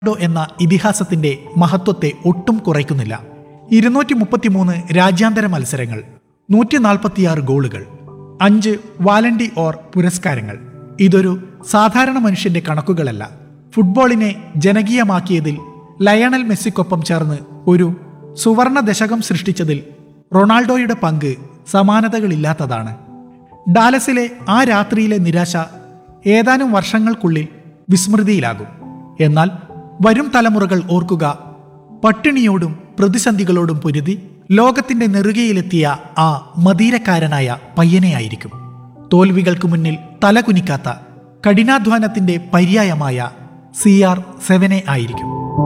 Ronaldo എന്ന ഇതിഹാസത്തിന്റെ മഹത്വത്തെ ഒട്ടും കുറയ്ക്കുന്നില്ല ഇരുന്നൂറ്റി മുപ്പത്തിമൂന്ന് രാജ്യാന്തര മത്സരങ്ങൾ നൂറ്റി നാൽപ്പത്തിയാറ് ഗോളുകൾ അഞ്ച് വാലണ്ടി ഓർ പുരസ്കാരങ്ങൾ ഇതൊരു സാധാരണ മനുഷ്യന്റെ കണക്കുകളല്ല ഫുട്ബോളിനെ ജനകീയമാക്കിയതിൽ ലയണൽ മെസ്സിക്കൊപ്പം ചേർന്ന് ഒരു സുവർണ ദശകം സൃഷ്ടിച്ചതിൽ റൊണാൾഡോയുടെ പങ്ക് സമാനതകളില്ലാത്തതാണ് ഡാലസിലെ ആ രാത്രിയിലെ നിരാശ ഏതാനും വർഷങ്ങൾക്കുള്ളിൽ വിസ്മൃതിയിലാകും എന്നാൽ വരും തലമുറകൾ ഓർക്കുക പട്ടിണിയോടും പ്രതിസന്ധികളോടും പൊരുതി ലോകത്തിന്റെ നെറുകയിലെത്തിയ ആ മതീരക്കാരനായ പയ്യനെയായിരിക്കും തോൽവികൾക്ക് മുന്നിൽ തലകുനിക്കാത്ത കഠിനാധ്വാനത്തിന്റെ പര്യായമായ സി ആർ സെവനെ ആയിരിക്കും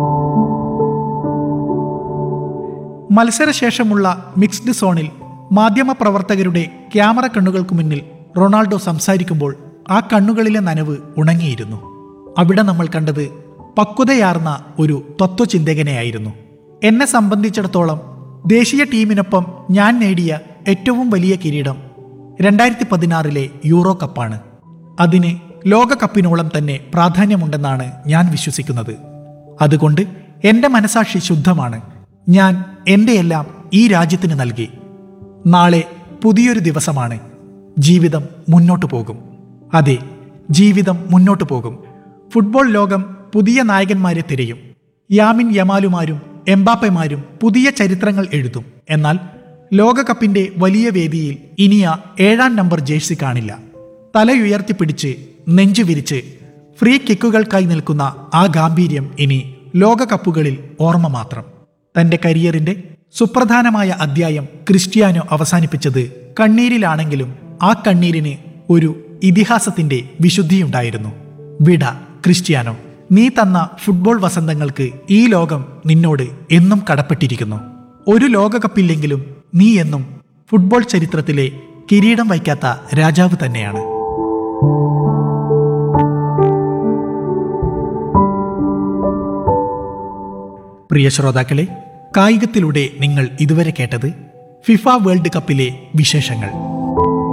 മത്സരശേഷമുള്ള മിക്സ്ഡ് സോണിൽ മാധ്യമപ്രവർത്തകരുടെ ക്യാമറ കണ്ണുകൾക്ക് മുന്നിൽ റൊണാൾഡോ സംസാരിക്കുമ്പോൾ ആ കണ്ണുകളിലെ നനവ് ഉണങ്ങിയിരുന്നു അവിടെ നമ്മൾ കണ്ടത് പക്വതയാർന്ന ഒരു തത്വചിന്തകനെയായിരുന്നു എന്നെ സംബന്ധിച്ചിടത്തോളം ദേശീയ ടീമിനൊപ്പം ഞാൻ നേടിയ ഏറ്റവും വലിയ കിരീടം രണ്ടായിരത്തി പതിനാറിലെ യൂറോ കപ്പാണ് അതിന് ലോകകപ്പിനോളം തന്നെ പ്രാധാന്യമുണ്ടെന്നാണ് ഞാൻ വിശ്വസിക്കുന്നത് അതുകൊണ്ട് എൻ്റെ മനസാക്ഷി ശുദ്ധമാണ് ഞാൻ എൻ്റെ എല്ലാം ഈ രാജ്യത്തിന് നൽകി നാളെ പുതിയൊരു ദിവസമാണ് ജീവിതം മുന്നോട്ടു പോകും അതെ ജീവിതം മുന്നോട്ടു പോകും ഫുട്ബോൾ ലോകം പുതിയ നായകന്മാരെ തിരയും യാമിൻ യമാലുമാരും എംബാപ്പമാരും പുതിയ ചരിത്രങ്ങൾ എഴുതും എന്നാൽ ലോകകപ്പിന്റെ വലിയ വേദിയിൽ ഇനിയ ഏഴാം നമ്പർ ജേഴ്സി കാണില്ല തലയുയർത്തിപ്പിടിച്ച് നെഞ്ചു വിരിച്ച് ഫ്രീ കിക്കുകൾക്കായി നിൽക്കുന്ന ആ ഗാംഭീര്യം ഇനി ലോകകപ്പുകളിൽ ഓർമ്മ മാത്രം തന്റെ കരിയറിന്റെ സുപ്രധാനമായ അധ്യായം ക്രിസ്ത്യാനോ അവസാനിപ്പിച്ചത് കണ്ണീരിലാണെങ്കിലും ആ കണ്ണീരിന് ഒരു ഇതിഹാസത്തിന്റെ വിശുദ്ധിയുണ്ടായിരുന്നു വിട ക്രിസ്ത്യാനോ നീ തന്ന ഫുട്ബോൾ വസന്തങ്ങൾക്ക് ഈ ലോകം നിന്നോട് എന്നും കടപ്പെട്ടിരിക്കുന്നു ഒരു ലോകകപ്പില്ലെങ്കിലും നീ എന്നും ഫുട്ബോൾ ചരിത്രത്തിലെ കിരീടം വയ്ക്കാത്ത രാജാവ് തന്നെയാണ് പ്രിയ ശ്രോതാക്കളെ കായികത്തിലൂടെ നിങ്ങൾ ഇതുവരെ കേട്ടത് ഫിഫ വേൾഡ് കപ്പിലെ വിശേഷങ്ങൾ